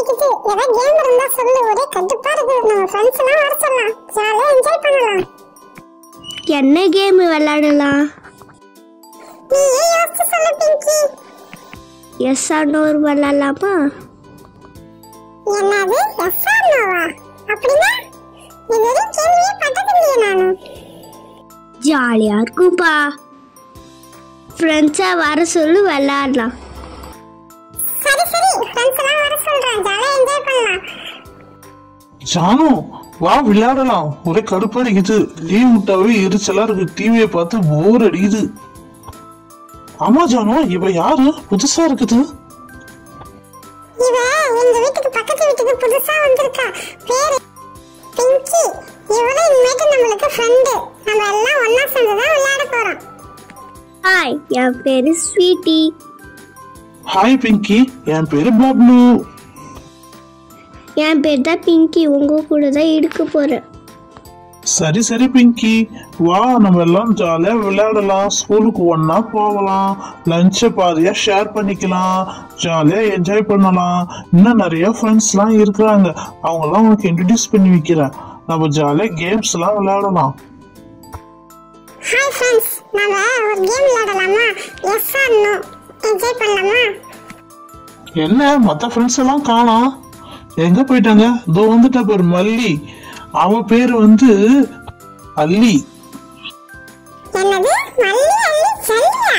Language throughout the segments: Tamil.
அடிக்குது ஏதாவது கேம் இருந்தா சொல்லு ஒரே கடுப்பா இருக்கு நம்ம ஃப்ரெண்ட்ஸ் எல்லாம் வர சொல்லலாம் ஜாலியா என்ஜாய் பண்ணலாம் என்ன கேம் விளையாடலாம் நீ ஏன் யோசிச்சு சொல்லு பிங்கி எஸ் ஆனோர் விளையாடலாமா என்னது எஸ் ஆர் நோவா அப்படின்னா இது வரையும் கேள்வியே பட்டதில்லையே நானு ஜாலியாக இருக்கும்பா ஃப்ரெண்ட்ஸாக வர சொல்லி விளையாடலாம் சரி சரி ஃப்ரெண்ட்ஸ் எல்லாம் வர சொல்றேன் ஜாலியா என்ஜாய் பண்ணலாம் ஜானு வா விளையாடலாம் ஒரே கடுப்பா அடிக்குது லீவ் விட்டாவே எரிச்சலா இருக்கு டிவியை பார்த்து போர் அடிக்குது ஆமா ஜானு இவ யாரு புதுசா இருக்குது இவ எங்க வீட்டுக்கு பக்கத்து வீட்டுக்கு புதுசா வந்திருக்கா பேரு பிங்கி இவளும் இனிமேட்டு நம்மளுக்கு ஃப்ரெண்டு நம்ம எல்லாம் ஒண்ணா சேர்ந்து தான் விளையாட போறோம் ஹாய் என் பேர் ஸ்வீட்டி ஹாய் பிங்கி என் பேரு பப்ளு என் பேர் தான் பிங்கி உங்கள் கூட தான் இருக்க போகிறேன் சரி சரி பிங்கி வா நம்ம எல்லாம் ஜாலியா விளையாடலாம் ஸ்கூலுக்கு ஒண்ணா போகலாம் லஞ்சை பாதியா ஷேர் பண்ணிக்கலாம் ஜாலியா என்ஜாய் பண்ணலாம் இன்னும் நிறைய ஃப்ரெண்ட்ஸ்லாம் இருக்கிறாங்க அவங்கெல்லாம் உனக்கு இன்ட்ரடியூஸ் பண்ணி வைக்கிறேன் நம்ம ஜாலியா கேம்ஸ் எல்லாம் விளையாடலாம் ஹாய் ஃப்ரெண்ட்ஸ் நாம ஒரு கேம் விளையாடலாமா எஸ் ஆர் நோ என்ஜாய் பண்ணலாமா என்ன மத்த ஃப்ரெண்ட்ஸ் எல்லாம் காணோம் எங்க போயிட்டாங்க இதோ வந்துட்டா பேர் மல்லி அவ பேரு வந்து அல்லி என்னது மல்லி அள்ளி சல்லியா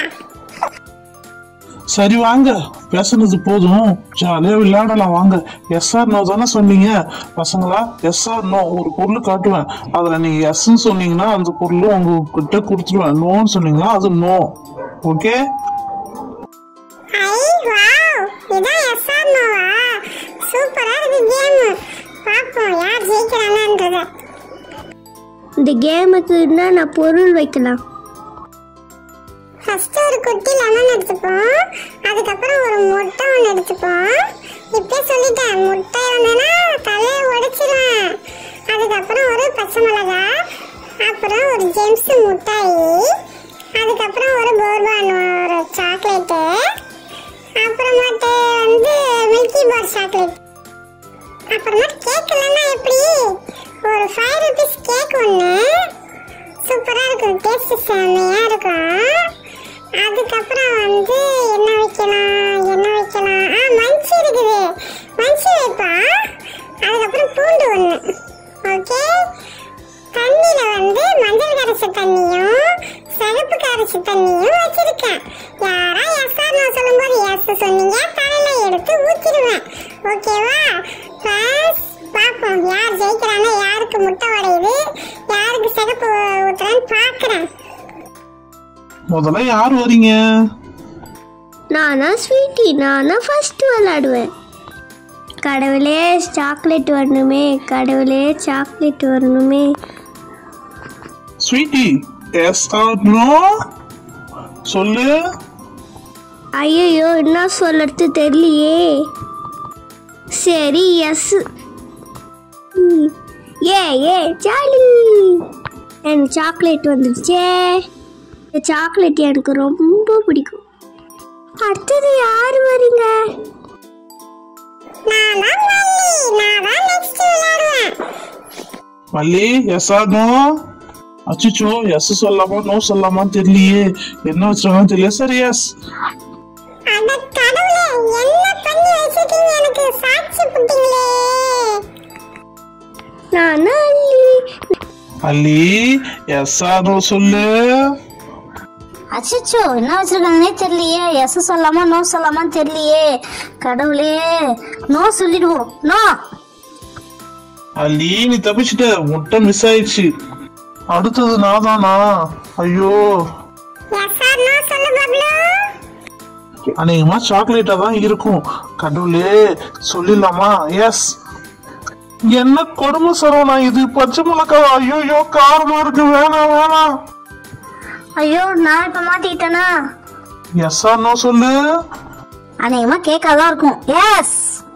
சரி வாங்க பேசுனது போதும் ஜாலியா விளையாடலாம் வாங்க எஸ்ஆர் நோ தானே சொன்னீங்க பசங்களா எஸ்ஆர் நோ ஒரு பொருள் காட்டுவேன் அதுல நீங்க எஸ்ன்னு சொன்னீங்கன்னா அந்த பொருள் உங்ககிட்ட கொடுத்துருவேன் நோன்னு சொன்னீங்கன்னா அது நோ ஓகே ஐ வாவ் இதான் எஸ் ஆர் நோவா சூப்பரா இருக்கு கேம் பாப்போம் யார் ஜெயிக்கிறாங்கன்றத இந்த கேமுக்கு என்னென்ன பொருள் வைக்கலாம் ஃபர்ஸ்ட் ஒரு குட்டி லெமன் எடுத்துப்போம் அதுக்கப்புறம் ஒரு முட்டை ஒன்று எடுத்துப்போம் இப்பயே சொல்லிட்டேன் முட்டை ஒன்றுனா தலையை உடைச்சிருவேன் அதுக்கப்புறம் ஒரு பச்சை மிளகா அப்புறம் ஒரு ஜேம்ஸ் முட்டாய் அதுக்கப்புறம் ஒரு போர்பான் ஒரு சாக்லேட்டு அப்புறமாட்டு வந்து மில்கி பார் சாக்லேட் அப்புறமா கேக் இல்லைன்னா எப்படி ஒரு ஃபைவ் ருபீஸ் கேக் ஒன்று சூப்பரா இருக்கும் டேஸ்ட் செம்மையா இருக்கும் அதுக்கப்புறம் வந்து என்ன வைக்கலாம் என்ன வைக்கலாம் ஆ மஞ்சி இருக்குது மஞ்சி வைப்பா அதுக்கப்புறம் பூண்டு ஒன்று ஓகே தண்ணியில வந்து மஞ்சள் கரைச்ச தண்ணியும் சிகப்பு கரைச்ச தண்ணியும் வச்சிருக்கேன் யாரா எஸ் ஆர் நான் சொல்லும்போது எஸ் சொன்னீங்க தலையில எடுத்து ஊத்திடுவேன் ஓகேவா ஃபர்ஸ்ட் பார்ப்போம் யார் ஜெயிக்கிறாங்க யாருக்கு முட்டை உடையுது யாருக்கு சிகப்பு ஊத்துறான்னு பார்க்குறேன் முதல்ல யார் வரீங்க நானா ஸ்வீட்டி நானா ஃபர்ஸ்ட் விளையாடுவேன் கடவுளே சாக்லேட் வரணுமே கடவுளே சாக்லேட் வரணுமே ஸ்வீட்டி எஸ் ஆர் நோ சொல்லு ஐயோ என்ன சொல்லறது தெரியலையே சரி எஸ் ஏ ஏ ஜாலி என் சாக்லேட் வந்துடுச்சே இந்த சாக்லேட் எனக்கு ரொம்ப பிடிக்கும் அடுத்தது யார் வரீங்க நான் தான் மல்லி நான் தான் நெக்ஸ்ட் விளையாடுவேன் மல்லி எஸ் ஆர் நோ அச்சுச்சோ எஸ் சொல்லாமா நோ சொல்லாமான்னு தெரியலையே என்ன வச்சிருக்காங்கன்னு தெரியல சரி எஸ் அட கடவுளே என்ன பண்ணி வச்சிருக்கீங்க எனக்கு சாட்சி புட்டிங்களே நானா அல்லி அல்லி எஸ் ஆர் நோ சொல்லு அச்சோ என்ன வச்சிருக்காங்கன்னே தெரியலையே எஸ் சொல்லாமா நோ சொல்லாமான்னு தெரியலையே கடவுளே நோ சொல்லிடுவோம் நோ அல்லி நீ தப்பிச்சிட்ட முட்டை மிஸ் ஆயிடுச்சு அடுத்தது நான் தானா ஐயோ எஸ் ஆர் நோ சொல்லு பப்ளு அநேகமா சாக்லேட்டா தான் இருக்கும் கடவுளே சொல்லிடலாமா எஸ் என்ன கொடுமை சரவணா இது பச்சை மிளகா ஐயோ காரமா இருக்கு வேணாம் வேணாம் ஐயோ நான் இப்ப மாட்டிக்கிட்டேனா எஸ் ஆர் நோ சொல்லு அநேகமா கேக்காதான் இருக்கும் எஸ்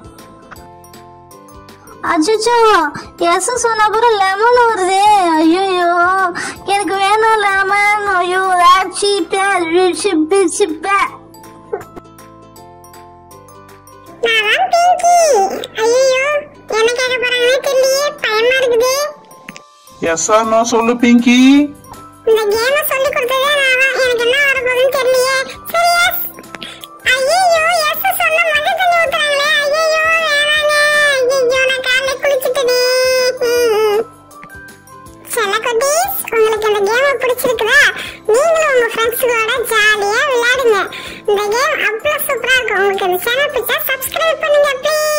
அச்சோ எஸ் சொன்ன அப்புறம் லெமன் வருதே ஐயோ எனக்கு வேணும் லெமன் ஐயோ ஆச்சி நான் தான் பிங்கி பிங்கி ஐயோ என்ன கேட்க போறாங்கன்னே தெரியலையே பயமா இருக்குது எஸ் ஆர் நோ சொல்லு பிங்கி இந்த கேம சொல்லி கொடுத்ததே நான் தான். எனக்கு என்ன வர போகுதுன்னு தெரியலையே சரி எஸ் ஐயோ எஸ் சொன்ன மஞ்சள் தண்ணி ஊத்துறாங்களே ஐயோ வேணாங்க ஐயோ நான் காலைல குளிச்சிட்டேனே செல்ல குட்டீஸ் உங்களுக்கு இந்த கேம் பிடிச்சிருக்குதா நீங்களும் உங்க ஃப்ரெண்ட்ஸுகளோட ஜாலியா விளையாடுங்க இந்த கேம் அவ்வளவு சூப்பரா இருக்கும் உங்களுக்கு இந்த சேனல் பிடிச்சா சப்ஸ்கிரைப் பண்ணுங்க ப்ளீஸ்